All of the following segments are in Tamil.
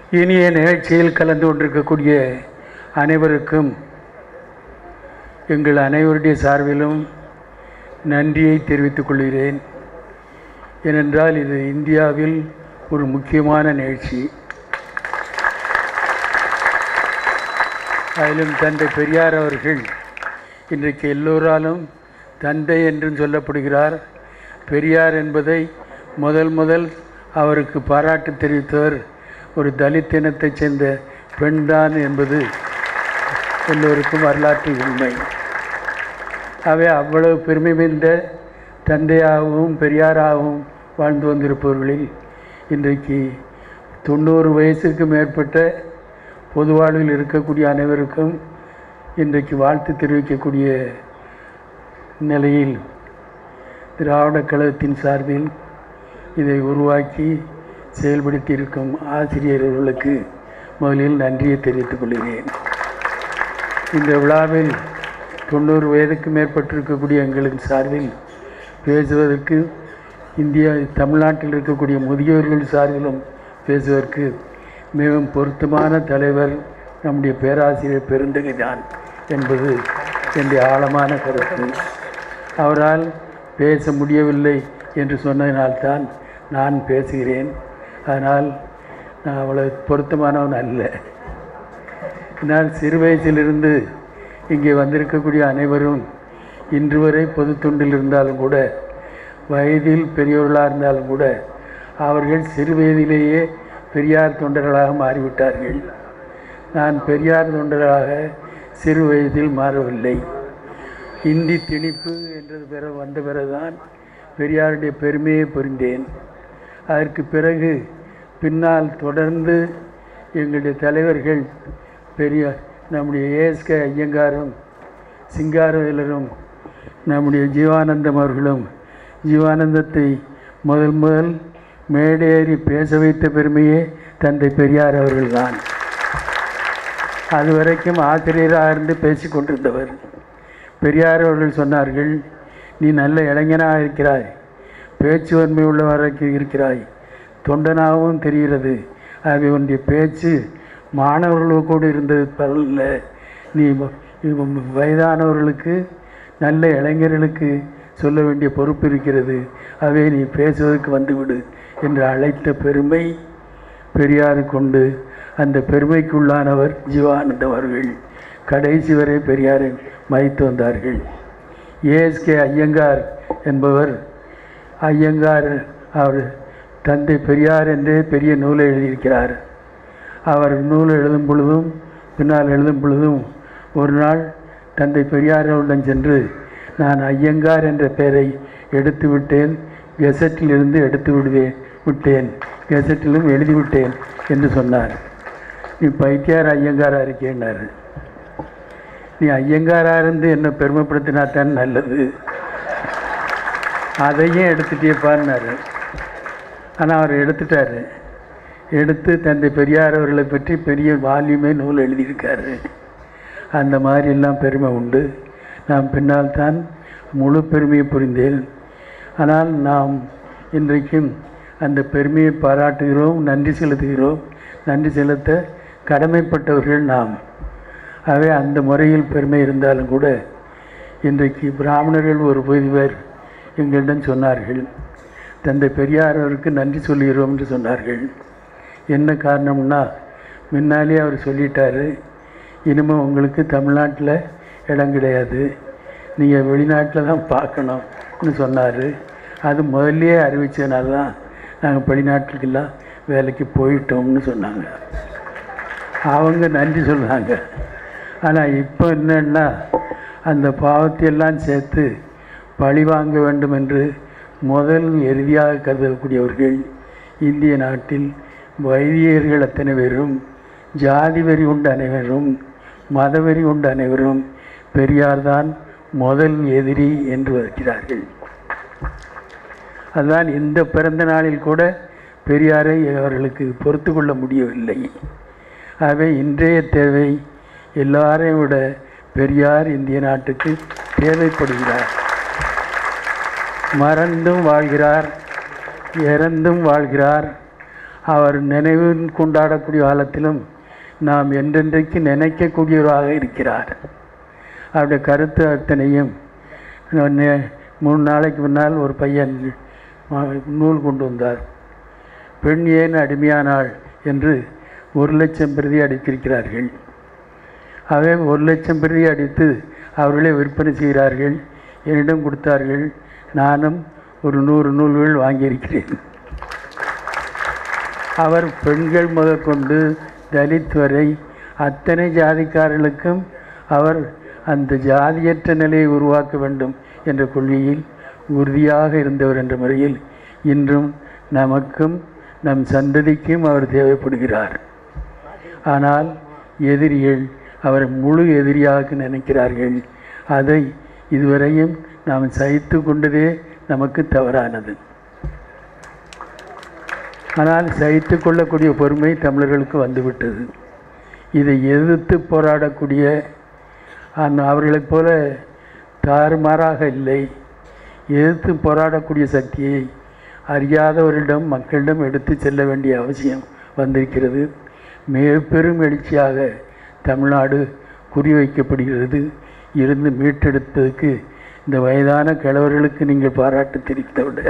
இனிய நிகழ்ச்சியில் கலந்து கொண்டிருக்கக்கூடிய அனைவருக்கும் எங்கள் அனைவருடைய சார்பிலும் நன்றியை தெரிவித்துக் கொள்கிறேன் ஏனென்றால் இது இந்தியாவில் ஒரு முக்கியமான நிகழ்ச்சி அதிலும் தந்தை பெரியார் அவர்கள் இன்றைக்கு எல்லோராலும் தந்தை என்றும் சொல்லப்படுகிறார் பெரியார் என்பதை முதல் முதல் அவருக்கு பாராட்டு தெரிவித்தவர் ஒரு தலித் இனத்தைச் சேர்ந்த பெண்தான் என்பது எல்லோருக்கும் வரலாற்று உண்மை அவை அவ்வளவு பெருமை மிகுந்த தந்தையாகவும் பெரியாராகவும் வாழ்ந்து வந்திருப்பவர்களில் இன்றைக்கு தொண்ணூறு வயசுக்கு மேற்பட்ட பொது வாழ்வில் இருக்கக்கூடிய அனைவருக்கும் இன்றைக்கு வாழ்த்து தெரிவிக்கக்கூடிய நிலையில் திராவிட கழகத்தின் சார்பில் இதை உருவாக்கி செயல்படுத்தி இருக்கும் ஆசிரியர்களுக்கு முதலில் நன்றியை தெரிவித்துக் கொள்கிறேன் இந்த விழாவில் தொண்ணூறு வயதுக்கு மேற்பட்டிருக்கக்கூடிய எங்களின் சார்பில் பேசுவதற்கு இந்தியா தமிழ்நாட்டில் இருக்கக்கூடிய முதியோர்கள் சார்பிலும் பேசுவதற்கு மிகவும் பொருத்தமான தலைவர் நம்முடைய பேராசிரியர் பெருந்தகை தான் என்பது என்னுடைய ஆழமான கருத்து அவரால் பேச முடியவில்லை என்று சொன்னதினால்தான் நான் பேசுகிறேன் அதனால் நான் அவ்வளவு பொருத்தமானவன் அல்ல நான் சிறு வயசிலிருந்து இங்கே வந்திருக்கக்கூடிய அனைவரும் இன்று வரை பொது தொண்டில் இருந்தாலும் கூட வயதில் பெரியவர்களாக இருந்தாலும் கூட அவர்கள் சிறு வயதிலேயே பெரியார் தொண்டர்களாக மாறிவிட்டார்கள் நான் பெரியார் தொண்டராக சிறு வயதில் மாறவில்லை இந்தி திணிப்பு என்றது பிற வந்த பிறகுதான் பெரியாருடைய பெருமையை புரிந்தேன் அதற்கு பிறகு பின்னால் தொடர்ந்து எங்களுடைய தலைவர்கள் பெரிய நம்முடைய ஏஎஸ்கே ஐயங்காரும் சிங்காரவேலரும் நம்முடைய ஜீவானந்தம் அவர்களும் ஜீவானந்தத்தை முதல் முதல் மேடேறி பேச வைத்த பெருமையே தந்தை பெரியார் அவர்கள்தான் அது வரைக்கும் ஆசிரியராக இருந்து பேசி கொண்டிருந்தவர் பெரியார் அவர்கள் சொன்னார்கள் நீ நல்ல இளைஞனாக இருக்கிறாய் பேச்சு வன்மை உள்ளவராக இருக்கிறாய் தொண்டனாகவும் தெரிகிறது ஆகவே உன்னுடைய பேச்சு மாணவர்களோடு இருந்தது பரவாயில்ல நீ வயதானவர்களுக்கு நல்ல இளைஞர்களுக்கு சொல்ல வேண்டிய பொறுப்பு இருக்கிறது அவை நீ பேசுவதற்கு வந்துவிடு என்று அழைத்த பெருமை பெரியார் கொண்டு அந்த பெருமைக்குள்ளானவர் ஜீவானந்தம் அவர்கள் கடைசி வரை பெரியாரை மதித்து வந்தார்கள் ஏஎஸ்கே ஐயங்கார் என்பவர் ஐயங்கார் அவர் தந்தை பெரியார் என்றே பெரிய நூலை எழுதியிருக்கிறார் அவர் நூல் எழுதும் பொழுதும் பின்னால் எழுதும் பொழுதும் ஒரு நாள் தந்தை பெரியாருடன் சென்று நான் ஐயங்கார் என்ற பெயரை எடுத்து விட்டேன் கெசட்டில் இருந்து எடுத்து விடுவேன் விட்டேன் கெசட்டிலும் எழுதிவிட்டேன் என்று சொன்னார் நீ பைத்தியார் ஐயங்காராக இருக்கேன்னாரு நீ ஐயங்காராக இருந்து என்னை பெருமைப்படுத்தினா தான் நல்லது அதையும் எடுத்துட்டேப்பான்னாரு ஆனால் அவர் எடுத்துட்டார் எடுத்து தந்தை பெரியார் அவர்களை பற்றி பெரிய வால்யூமே நூல் எழுதியிருக்காரு அந்த மாதிரிலாம் பெருமை உண்டு நாம் பின்னால் தான் முழு பெருமையை புரிந்தேன் ஆனால் நாம் இன்றைக்கும் அந்த பெருமையை பாராட்டுகிறோம் நன்றி செலுத்துகிறோம் நன்றி செலுத்த கடமைப்பட்டவர்கள் நாம் ஆகவே அந்த முறையில் பெருமை இருந்தாலும் கூட இன்றைக்கு பிராமணர்கள் ஒரு பேர் எங்களிடம் சொன்னார்கள் தந்தை பெரியார் அவருக்கு நன்றி சொல்கிறோம் என்று சொன்னார்கள் என்ன காரணம்னா முன்னாலே அவர் சொல்லிட்டாரு இனிமேல் உங்களுக்கு தமிழ்நாட்டில் இடம் கிடையாது நீங்கள் வெளிநாட்டில் தான் பார்க்கணும்னு சொன்னார் அது முதல்லையே அறிவித்ததுனால தான் நாங்கள் வெளிநாட்டுக்கெல்லாம் வேலைக்கு போயிட்டோம்னு சொன்னாங்க அவங்க நன்றி சொல்லுவாங்க ஆனால் இப்போ என்னன்னா அந்த பாவத்தையெல்லாம் சேர்த்து பழி வாங்க வேண்டும் என்று முதல் எருதியாக கருதக்கூடியவர்கள் இந்திய நாட்டில் வைதிகர்கள் அத்தனை பேரும் ஜாதி வெறி கொண்ட அனைவரும் மதவெறி கொண்ட அனைவரும் பெரியார்தான் முதல் எதிரி என்று வருகிறார்கள் அதுதான் இந்த பிறந்த நாளில் கூட பெரியாரை அவர்களுக்கு பொறுத்து கொள்ள முடியவில்லை ஆகவே இன்றைய தேவை எல்லாரையும் விட பெரியார் இந்திய நாட்டுக்கு தேவைப்படுகிறார் மறந்தும் வாழ்கிறார் இறந்தும் வாழ்கிறார் அவர் நினைவு கொண்டாடக்கூடிய காலத்திலும் நாம் என்றென்றைக்கு நினைக்கக்கூடியவராக இருக்கிறார் அவருடைய கருத்து அத்தனையும் நே- மூணு நாளைக்கு முன்னால் ஒரு பையன் மா- நூல் கொண்டு வந்தார் பெண் ஏன் அடிமையானாள் என்று ஒரு லட்சம் பிரதி அடித்திருக்கிறார்கள் அவை ஒரு லட்சம் பிரதி அடித்து அவர்களே விற்பனை செய்கிறார்கள் என்னிடம் கொடுத்தார்கள் நானும் ஒரு நூறு நூல்கள் வாங்கியிருக்கிறேன் அவர் பெண்கள் முதற்கொண்டு தலித் வரை அத்தனை ஜாதிக்காரர்களுக்கும் அவர் அந்த ஜாதியற்ற நிலையை உருவாக்க வேண்டும் என்ற கொள்கையில் உறுதியாக இருந்தவர் என்ற முறையில் இன்றும் நமக்கும் நம் சந்ததிக்கும் அவர் தேவைப்படுகிறார் ஆனால் எதிரிகள் அவரை முழு எதிரியாக நினைக்கிறார்கள் அதை இதுவரையும் நாம் சகித்து கொண்டதே நமக்கு தவறானது ஆனால் சகித்து கொள்ளக்கூடிய பொறுமை தமிழர்களுக்கு வந்துவிட்டது இதை எதிர்த்து போராடக்கூடிய அந்த அவர்களைப் போல தாறுமாறாக இல்லை எதிர்த்து போராடக்கூடிய சக்தியை அறியாதவரிடம் மக்களிடம் எடுத்து செல்ல வேண்டிய அவசியம் வந்திருக்கிறது மிக பெரும் எழுச்சியாக தமிழ்நாடு குறிவைக்கப்படுகிறது இருந்து மீட்டெடுத்ததுக்கு இந்த வயதான கிழவர்களுக்கு நீங்கள் பாராட்டு தெரிவித்த விட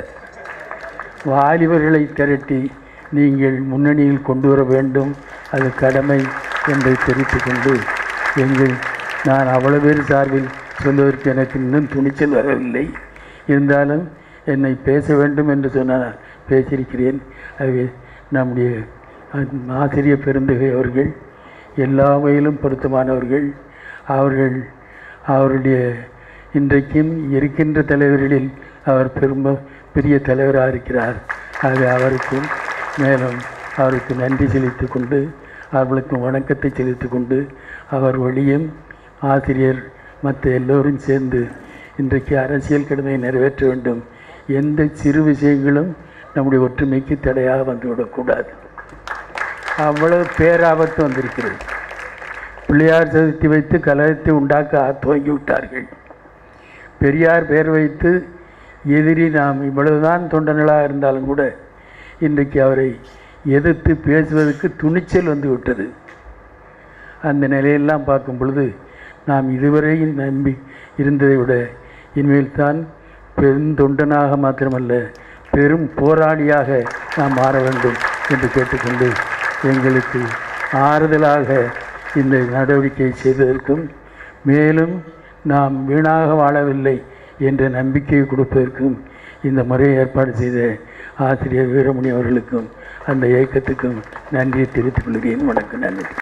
வாலிபர்களை திரட்டி நீங்கள் முன்னணியில் கொண்டு வர வேண்டும் அது கடமை என்பதை தெரிவித்துக் கொண்டு எங்கள் நான் அவ்வளவு பேர் சார்பில் சொல்வதற்கு எனக்கு இன்னும் துணிச்சல் வரவில்லை இருந்தாலும் என்னை பேச வேண்டும் என்று சொன்னால் நான் பேசியிருக்கிறேன் அது நம்முடைய ஆசிரியர் பெருந்தகை அவர்கள் எல்லா வகையிலும் பொருத்தமானவர்கள் அவர்கள் அவருடைய இன்றைக்கும் இருக்கின்ற தலைவர்களில் அவர் பெரும்ப பெரிய தலைவராக இருக்கிறார் ஆக அவருக்கும் மேலும் அவருக்கு நன்றி செலுத்திக் கொண்டு அவர்களுக்கு வணக்கத்தை செலுத்திக் கொண்டு அவர் வழியும் ஆசிரியர் மற்ற எல்லோரும் சேர்ந்து இன்றைக்கு அரசியல் கடமையை நிறைவேற்ற வேண்டும் எந்த சிறு விஷயங்களும் நம்முடைய ஒற்றுமைக்கு தடையாக வந்துவிடக்கூடாது அவ்வளவு பேராபத்து வந்திருக்கிறது பிள்ளையார் சதுர்த்தி வைத்து கலகத்தை உண்டாக்க துவங்கி விட்டார்கள் பெரியார் பெயர் வைத்து எதிரி நாம் இவ்வளவுதான் தொண்டர்களாக இருந்தாலும் கூட இன்றைக்கு அவரை எதிர்த்து பேசுவதற்கு துணிச்சல் வந்து விட்டது அந்த நிலையெல்லாம் பார்க்கும் பொழுது நாம் இதுவரை நம்பி இருந்ததை விட இனிமேல் தான் பெருந்தொண்டனாக மாத்திரமல்ல பெரும் போராளியாக நாம் மாற வேண்டும் என்று கேட்டுக்கொண்டு எங்களுக்கு ஆறுதலாக இந்த நடவடிக்கை செய்ததற்கும் மேலும் நாம் வீணாக வாழவில்லை என்ற நம்பிக்கையை கொடுப்பதற்கும் இந்த முறையை ஏற்பாடு செய்த ஆசிரியர் வீரமணி அவர்களுக்கும் அந்த இயக்கத்துக்கும் நன்றியை தெரிவித்துக் கொள்கிறேன் வணக்கம் நன்றி